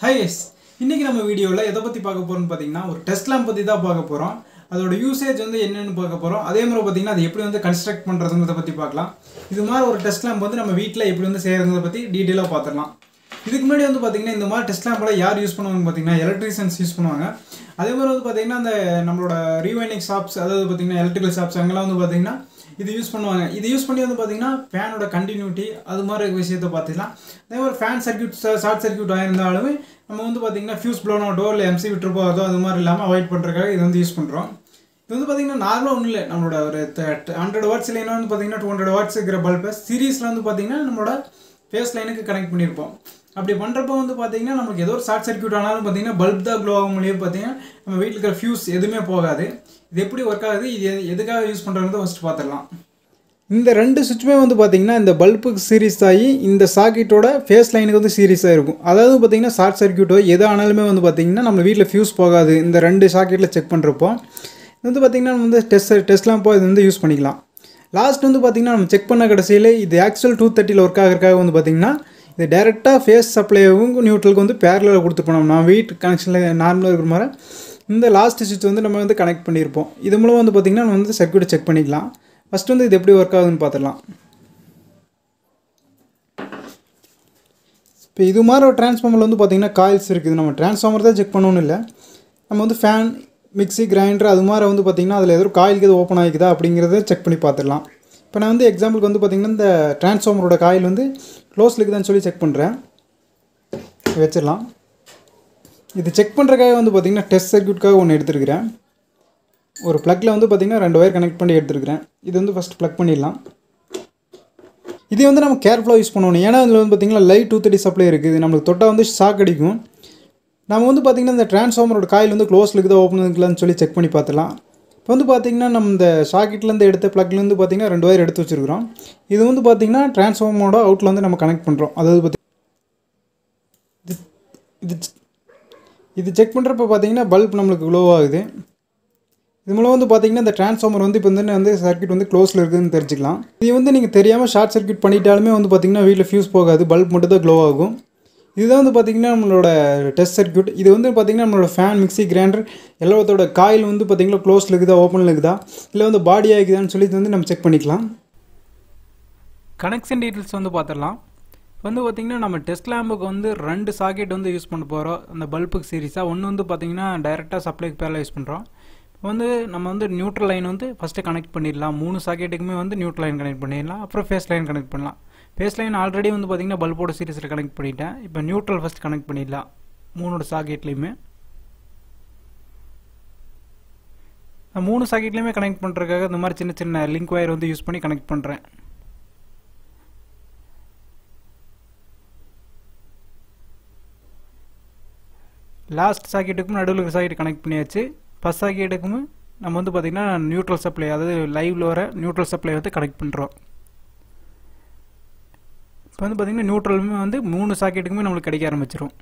high S இன்னைக்கு நம்ம வீடியோவில் எதை பற்றி பார்க்க போகிறோம்னு பார்த்தீங்கன்னா ஒரு டெஸ்ட் லேம்ப் பற்றி தான் பார்க்க போகிறோம் அதோட யூசேஜ் வந்து என்னென்னு பார்க்க போகிறோம் அதே மாதிரி பார்த்தீங்கன்னா அதை எப்படி வந்து கன்ஸ்ட்ரக்ட் பண்ணுறதுங்கிறத பற்றி பார்க்கலாம் இது மாதிரி ஒரு டெஸ்ட் லேம்ப் வந்து நம்ம வீட்டில் எப்படி வந்து செய்கிறத பற்றி டீட்டெயிலாக பார்த்துடலாம் இதுக்கு முன்னாடி வந்து பார்த்தீங்கன்னா இந்த மாதிரி டெஸ்ட் லேம்பெல்லாம் யார் யூஸ் பண்ணுவாங்க பார்த்தீங்கன்னா எலக்ட்ரிஷியன்ஸ் யூஸ் பண்ணுவாங்க அதே மாதிரி வந்து பார்த்தீங்கன்னா அந்த நம்மளோட ரீவைனிங் ஷாப்ஸ் அதாவது பார்த்தீங்கன்னா எலக்ட்ரிக்கல் ஷாப்ஸ் அங்கெல்லாம் வந்து பார்த்தீங்கன்னா இது யூஸ் பண்ணுவாங்க இது யூஸ் பண்ணி வந்து பார்த்தீங்கன்னா ஃபேனோட கண்டினியூட்டி அது மாதிரி விஷயத்தை பார்த்துக்கலாம் அதே மாதிரி ஃபேன் சர்க்யூட் ஷார்ட் சர்க்யூட் ஆயிருந்தாலுமே நம்ம வந்து பார்த்தீங்கன்னா ஃபியூஸ் ப்ளோன் அவுட்டோ இல்லை எம்சி விட்டு போகிறதோ அது மாதிரி இல்லாமல் அவாய்ட் பண்ணுறதுக்காக இது வந்து யூஸ் பண்ணுறோம் இது வந்து பார்த்தீங்கன்னா நார்மலாக ஒன்றும் இல்லை நம்மளோட ஒரு ஹண்ட்ரட் வாட்ஸ் இல்லைன்னா வந்து பார்த்தீங்கன்னா டூ ஹண்ட்ரட் வாட்ஸ் இருக்கிற பல்பை சீரீஸில் வந்து பார்த்தீங்கன்னா நம்மளோட ஃபேஸ் லைனுக்கு கனெக்ட் பண்ணியிருப்போம் அப்படி பண்ணுறப்போ வந்து பார்த்தீங்கன்னா நமக்கு ஏதோ ஒரு ஷார்ட் சர்க்யூட் ஆனாலும் பார்த்தீங்கன்னா பல்ப் தான் க்ளோ ஆகும் முடியும் பார்த்தீங்கன்னா நம்ம வீட்டில் இருக்கிற ஃபியூஸ் எதுவுமே போகாது இது எப்படி ஒர்க் ஆகுது இது எது- எதுக்காக யூஸ் பண்ணுறது ஃபஸ்ட்டு பார்த்துடலாம் இந்த ரெண்டு சுவிட்சுமே வந்து பார்த்தீங்கன்னா இந்த பல்புக்கு சீரிஸ் ஆகி இந்த சாக்கெட்டோட ஃபேஸ் லைனுக்கு வந்து சீரிஸாக இருக்கும் அதாவது பார்த்தீங்கன்னா ஷார்ட் சர்க்யூட்டோ எது ஆனாலுமே வந்து பார்த்தீங்கன்னா நம்ம வீட்டில் ஃபியூஸ் போகாது இந்த ரெண்டு சாக்கெட்டில் செக் பண்ணுறப்போ இது வந்து பார்த்தீங்கன்னா நம்ம வந்து டெஸ்ட் டெஸ்ட்லாம் போ இது வந்து யூஸ் பண்ணிக்கலாம் லாஸ்ட் வந்து பார்த்தீங்கன்னா நம்ம செக் பண்ண கடைசியில் இது ஆக்சுவல் டூ தேர்ட்டியில் ஒர்க் ஆகிறதுக்காக வந்து பார்த்தீங்கன்னா இது டேரெக்டாக ஃபேஸ் சப்ளைவும் நியூட்ரலுக்கு வந்து பேரலில் கொடுத்துருப்போம் நான் வீட் கனெக்ஷனில் நார்மலாக இருக்கிற மாதிரி இந்த லாஸ்ட் சுவிட்ச் வந்து நம்ம வந்து கனெக்ட் பண்ணியிருப்போம் இது மூலம் வந்து பார்த்திங்கன்னா நம்ம வந்து சர்க்யூட்டை செக் பண்ணிக்கலாம் ஃபஸ்ட் வந்து இது எப்படி ஒர்க் ஆகுதுன்னு பார்த்துடலாம் இப்போ இது மாதிரி ஒரு டிரான்ஸ்ஃபார்மரில் வந்து பார்த்திங்கன்னா காயில்ஸ் இருக்குது நம்ம டிரான்ஸ்ஃபார்மர் தான் செக் பண்ணணும் இல்லை நம்ம வந்து ஃபேன் மிக்ஸி கிரைண்டர் அது மாதிரி வந்து பார்த்திங்கன்னா அதில் ஏதோ காயிலுக்கு எது ஓப்பன் ஆகிக்குதா அப்படிங்கிறத செக் பண்ணி பார்த்துடலாம் இப்போ நான் வந்து எக்ஸாம்பிளுக்கு வந்து பார்த்திங்கன்னா இந்த டிரான்ஸ்ஃபார்மரோட காயில் வந்து க்ளோஸில் இருக்குதான்னு சொல்லி செக் பண்ணுறேன் வச்சிடலாம் இது செக் பண்ணுறக்காக வந்து பார்த்திங்கன்னா டெஸ்ட் சர்க்யூட்காக ஒன்று எடுத்துருக்கிறேன் ஒரு ப்ளக்கில் வந்து பார்த்திங்கன்னா ரெண்டு ஒயர் கனெக்ட் பண்ணி எடுத்துருக்கிறேன் இது வந்து ஃபஸ்ட் ப்ளக் பண்ணிடலாம் இது வந்து நம்ம கேர்ஃபுல்லாக யூஸ் பண்ணணும் ஏன்னா இதில் வந்து பார்த்திங்கன்னா லைட் டூ தேர்ட்டி சப்ளை இருக்குது நம்மளுக்கு தொட்டால் வந்து ஷாக் அடிக்கும் நம்ம வந்து பார்த்திங்கன்னா இந்த டிரான்ஸ்ஃபார்மரோட காயில் வந்து க்ளோஸில் இருக்குதா ஓப்பன் இருக்குதான்னு சொல்லி செக் பண்ணி பார்த்துலாம் இப்போ வந்து பார்த்திங்கன்னா நம்ம இந்த சாக்கெட்லேருந்து எடுத்த ப்ளக்லேருந்து பார்த்திங்கன்னா ரெண்டு ஒயர் எடுத்து வச்சுருக்கிறோம் இது வந்து பார்த்திங்கன்னா டிரான்ஸ்ஃபார்மரோட அவுட்டில் வந்து நம்ம கனெக்ட் பண்ணுறோம் அதாவது பார்த்தி இது இது இது செக் பண்ணுறப்ப பார்த்தீங்கன்னா பல்ப் நம்மளுக்கு க்ளோ ஆகுது இது மூலம் வந்து பார்த்தீங்கன்னா இந்த டிரான்ஸ்ஃபார்மர் வந்து இப்போ வந்து வந்து சர்க்யூட் வந்து க்ளோஸில் இருக்குதுன்னு தெரிஞ்சுக்கலாம் இது வந்து நீங்கள் தெரியாமல் ஷார்ட் சர்க்யூட் பண்ணிட்டாலுமே வந்து பார்த்தீங்கன்னா வீட்டில் ஃபியூஸ் போகாது பல்ப் மட்டும் தான் க்ளோ ஆகும் இதுதான் வந்து பார்த்தீங்கன்னா நம்மளோட டெஸ்ட் சர்க்யூட் இது வந்து பார்த்தீங்கன்னா நம்மளோட ஃபேன் மிக்ஸி கிரைண்டர் எல்லாத்தோட காயில் வந்து பார்த்தீங்கன்னா க்ளோஸில் இருக்குதா ஓப்பனில் இருக்குதா இல்லை வந்து பாடியாக இருக்குதான்னு சொல்லி இது வந்து நம்ம செக் பண்ணிக்கலாம் கனெக்ஷன் டீட்டெயில்ஸ் வந்து பார்த்துடலாம் வந்து பார்த்திங்கன்னா நம்ம டெஸ்ட் லேம்புக்கு வந்து ரெண்டு சாக்கெட் வந்து யூஸ் பண்ண போகிறோம் அந்த பல்புக்கு சீரிஸாக ஒன்று வந்து பார்த்திங்கன்னா டைரெக்டாக சப்ளைக்கு பேரில் யூஸ் பண்ணுறோம் இப்போ வந்து நம்ம வந்து நியூட்ரல் லைன் வந்து ஃபஸ்ட்டு கனெக்ட் பண்ணிடலாம் மூணு சாக்கெட்டுக்குமே வந்து நியூட்ரல் லைன் கனெக்ட் பண்ணிடலாம் அப்புறம் ஃபேஸ் லைன் கனெக்ட் பண்ணலாம் ஃபேஸ் லைன் ஆல்ரெடி வந்து பார்த்திங்கன்னா பல்போட சீரிஸில் கனெக்ட் பண்ணிட்டேன் இப்போ நியூட்ரல் ஃபஸ்ட் கனெக்ட் பண்ணிடலாம் மூணோட சாக்கெட்லேயுமே நான் மூணு சாக்கெட்லேயுமே கனெக்ட் பண்ணுறதுக்காக இந்த மாதிரி சின்ன சின்ன லிங்க் ஒயர் வந்து யூஸ் பண்ணி கனெக்ட் பண்ணுறேன் லாஸ்ட் சாக்கெட்டுக்கும் நடுவில் இருக்கிற சாக்கெட் கனெக்ட் பண்ணியாச்சு ஃபஸ்ட் சாக்கெட்டுக்கும் நம்ம வந்து பார்த்திங்கன்னா நியூட்ரல் சப்ளை அதாவது லைவில் வர நியூட்ரல் சப்ளை வந்து கனெக்ட் பண்ணுறோம் இப்போ வந்து பார்த்திங்கன்னா நியூட்ரலுமே வந்து மூணு சாக்கெட்டுக்குமே நம்மளுக்கு கிடைக்க ஆரம்பிச்சிரும்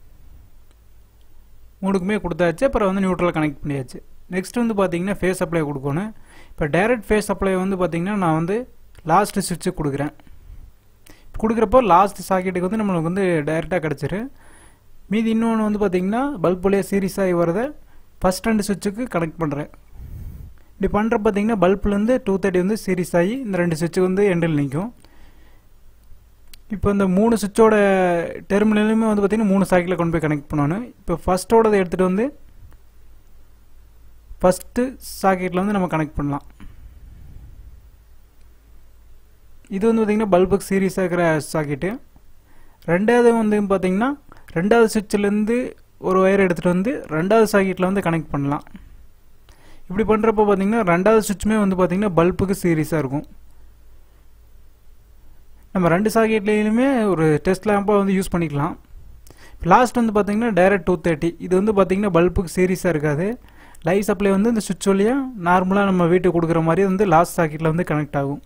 மூணுக்குமே கொடுத்தாச்சு அப்புறம் வந்து நியூட்ரல் கனெக்ட் பண்ணியாச்சு நெக்ஸ்ட் வந்து பார்த்திங்கன்னா ஃபேஸ் சப்ளை கொடுக்கணும் இப்போ டைரக்ட் ஃபேஸ் சப்ளை வந்து பார்த்திங்கன்னா நான் வந்து லாஸ்ட் சுவிட்சு கொடுக்குறேன் கொடுக்குறப்போ லாஸ்ட் சாக்கெட்டுக்கு வந்து நம்மளுக்கு வந்து டைரெக்டாக கிடச்சிரு மீதி இன்னொன்று வந்து பார்த்திங்கன்னா பல்புலேயே சீரிஸ் ஆகி வரதை ஃபஸ்ட் ரெண்டு சுவிட்சுக்கு கனெக்ட் பண்ணுறேன் இப்படி பண்ணுற பார்த்தீங்கன்னா பல்ப்லேருந்து டூ தேர்ட்டி வந்து சீரிஸ் ஆகி இந்த ரெண்டு சுவிட்சு வந்து எண்டில் நிற்கும் இப்போ இந்த மூணு சுவிட்சோட டெர்மினலுமே வந்து பார்த்திங்கன்னா மூணு சாக்கில் கொண்டு போய் கனெக்ட் பண்ணணும் இப்போ ஃபஸ்ட்டோடதை எடுத்துகிட்டு வந்து ஃபஸ்ட்டு சாக்கெட்டில் வந்து நம்ம கனெக்ட் பண்ணலாம் இது வந்து பார்த்திங்கன்னா பல்புக்கு சீரியஸாக இருக்கிற சாக்கெட்டு ரெண்டாவது வந்து பார்த்திங்கன்னா ரெண்டாவது சுவிட்சிலேருந்து ஒரு ஒயர் எடுத்துகிட்டு வந்து ரெண்டாவது சாக்கெட்டில் வந்து கனெக்ட் பண்ணலாம் இப்படி பண்ணுறப்போ பார்த்திங்கன்னா ரெண்டாவது சுவிட்சுமே வந்து பார்த்திங்கன்னா பல்புக்கு சீரியஸாக இருக்கும் நம்ம ரெண்டு சாக்கெட்லேயுமே ஒரு டெஸ்ட் லேம்பாக வந்து யூஸ் பண்ணிக்கலாம் லாஸ்ட் வந்து பார்த்திங்கன்னா டைரக்ட் டூ தேர்ட்டி இது வந்து பார்த்திங்கன்னா பல்புக்கு சீரியஸாக இருக்காது லைவ் சப்ளை வந்து இந்த சுவிட்ச் வழியாக நார்மலாக நம்ம வீட்டுக்கு கொடுக்குற மாதிரி வந்து லாஸ்ட் சாக்கெட்டில் வந்து கனெக்ட் ஆகும்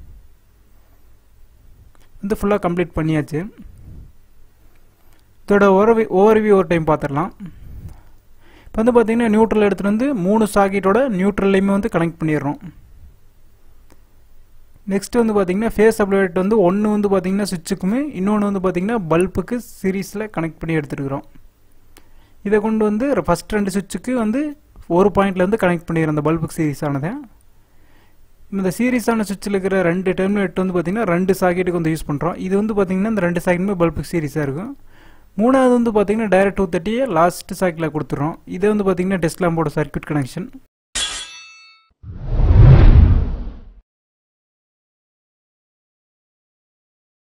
வந்து ஃபுல்லாக கம்ப்ளீட் பண்ணியாச்சு இதோட ஓவர்வி ஓவர்வியூ ஒரு டைம் பார்த்துடலாம் இப்போ வந்து பார்த்தீங்கன்னா நியூட்ரல் எடுத்துகிட்டு வந்து மூணு சாக்கெட்டோட நியூட்ரல்லையுமே வந்து கனெக்ட் பண்ணிடுறோம் நெக்ஸ்ட் வந்து பார்த்தீங்கன்னா ஃபேஸ் அப்ளேட் வந்து ஒன்று வந்து பார்த்தீங்கன்னா சுவிட்சுக்குமே இன்னொன்று வந்து பார்த்தீங்கன்னா பல்புக்கு சீரீஸில் கனெக்ட் பண்ணி எடுத்துருக்குறோம் இதை கொண்டு வந்து ஃபஸ்ட் ரெண்டு சுவிட்சுக்கு வந்து ஒரு பாயிண்ட்ல வந்து கனெக்ட் பண்ணிடுறோம் அந்த பல்புக்கு சீரீஸ் ஆனதை இந்த சீரீஸான சுவிட்சில் இருக்கிற ரெண்டு டெர்மினேட் வந்து பார்த்தீங்கன்னா ரெண்டு சாக்கெட்டுக்கு வந்து யூஸ் பண்ணுறோம் இது வந்து பார்த்தீங்கன்னா இந்த ரெண்டு சாக்கெட்டுமே பல்புக்கு சீரீஸாக இருக்கும் மூணாவது வந்து பார்த்தீங்கன்னா டைரக்ட் டூ தேர்ட்டியை லாஸ்ட் சாக்கில் கொடுத்துறோம் இது வந்து பார்த்தீங்கன்னா டெஸ்ட் லேம்போட சர்க்யூட் கனெக்ஷன்